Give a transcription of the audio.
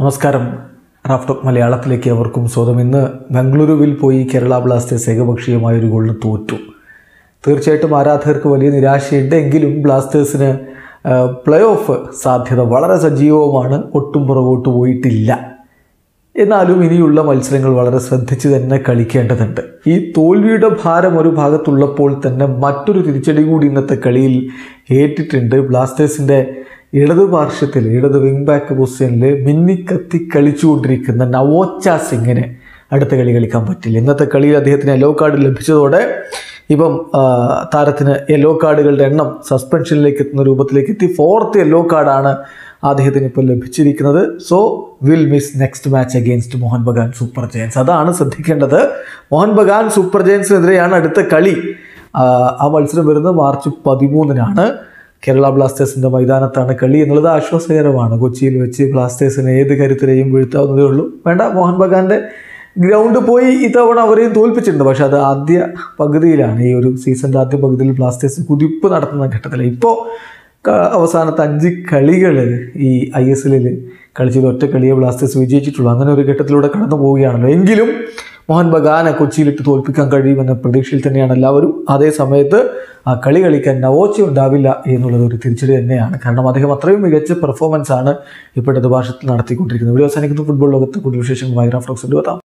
നമസ്കാരം റാഫ്റ്റോക്ക് മലയാളത്തിലേക്ക് അവർക്കും സ്വാഗതം ഇന്ന് ബംഗളൂരുവിൽ പോയി കേരള ബ്ലാസ്റ്റേഴ്സ് ഏകപക്ഷീയമായ ഒരു ഗോളിന് തോറ്റു തീർച്ചയായിട്ടും ആരാധകർക്ക് വലിയ നിരാശയുണ്ട് എങ്കിലും ബ്ലാസ്റ്റേഴ്സിന് പ്ലേ ഓഫ് സാധ്യത വളരെ സജീവമാണ് ഒട്ടും പുറകോട്ട് പോയിട്ടില്ല എന്നാലും ഇനിയുള്ള മത്സരങ്ങൾ വളരെ ശ്രദ്ധിച്ച് തന്നെ കളിക്കേണ്ടതുണ്ട് ഈ തോൽവിയുടെ ഭാരം ഒരു ഭാഗത്തുള്ളപ്പോൾ തന്നെ മറ്റൊരു തിരിച്ചടി കൂടി ഇന്നത്തെ കളിയിൽ ഏറ്റിട്ടുണ്ട് ബ്ലാസ്റ്റേഴ്സിൻ്റെ ഇടതു പാർശ്വത്തിൽ ഇടത് വിങ് ബാക്ക് പൊസിഷനിൽ മിന്നിക്കത്തി കളിച്ചുകൊണ്ടിരിക്കുന്ന നവോച്ച സിംഗിന് അടുത്ത കളി കളിക്കാൻ പറ്റില്ല ഇന്നത്തെ കളിയിൽ അദ്ദേഹത്തിന് യെല്ലോ കാർഡ് ലഭിച്ചതോടെ ഇപ്പം ആ, താരത്തിന് യെല്ലോ കാർഡുകളുടെ എണ്ണം സസ്പെൻഷനിലേക്ക് എത്തുന്ന രൂപത്തിലേക്ക് എത്തി ഫോർത്ത് യെല്ലോ കാർഡാണ് അദ്ദേഹത്തിന് ഇപ്പോൾ ലഭിച്ചിരിക്കുന്നത് so will miss next match against Mohun Bagan super giants അതാണ് ശ്രദ്ധിക്കേണ്ടത് മോഹൻ ബഗാൻ സൂപ്പർ ജയൻസിനെതിരെയാണ് അടുത്ത കളി ആ, ആ മത്സരം വരുന്നത് മാർച്ച് പതിമൂന്നിനാണ് കേരള ബ്ലാസ്റ്റേഴ്സിൻ്റെ മൈതാനത്താണ് കളി എന്നുള്ളത് ആശ്വാസകരമാണ് കൊച്ചിയിൽ വെച്ച് ബ്ലാസ്റ്റേഴ്സിന് ഏത് കരുത്തരെയും വീഴ്ത്താവുന്നതേ ഉള്ളൂ വേണ്ട മോഹൻ ബഗാൻ്റെ ഗ്രൗണ്ട് പോയി ഇത്തവണ അവരെയും തോൽപ്പിച്ചിട്ടുണ്ട് പക്ഷെ അത് ആദ്യ പകുതിയിലാണ് ഈ ഒരു സീസണിൻ്റെ ആദ്യ പകുതിയിൽ ബ്ലാസ്റ്റേഴ്സ് കുതിപ്പ് നടത്തുന്ന ഘട്ടത്തിൽ ഇപ്പോൾ ക- അവസാനത്തെ അഞ്ച് കളികൾ ഈ ഐ എസ് എല്ലിൽ കളിച്ചത് ഒറ്റ കളിയെ ബ്ലാസ്റ്റേഴ്സ് വിജയിച്ചിട്ടുള്ളൂ അങ്ങനെ ഒരു ഘട്ടത്തിലൂടെ കടന്നു പോവുകയാണല്ലോ എങ്കിലും മോഹൻ ബഗാനെ കൊച്ചിയിലിട്ട് തോൽപ്പിക്കാൻ കഴിയുമെന്ന പ്രതീക്ഷയിൽ തന്നെയാണ് എല്ലാവരും അതേ സമയത്ത് ആ കളി കളിക്കാൻ നവോച്ച ഉണ്ടാവില്ല എന്നുള്ളത് ഒരു തിരിച്ചടി തന്നെയാണ് കാരണം അദ്ദേഹം അത്രയും മികച്ച പെർഫോമൻസ് ആണ് ഇപ്പോഴത്തെ ഭാഷത്തിൽ നടത്തിക്കൊണ്ടിരിക്കുന്നത് ഇവിടെ അവസാനിക്കുന്ന ഫുട്ബോൾ ലോകത്ത് കൂടുതൽ വിശേഷങ്ങൾ വൈഗ്രാഫ്രോക്സ് എത്താം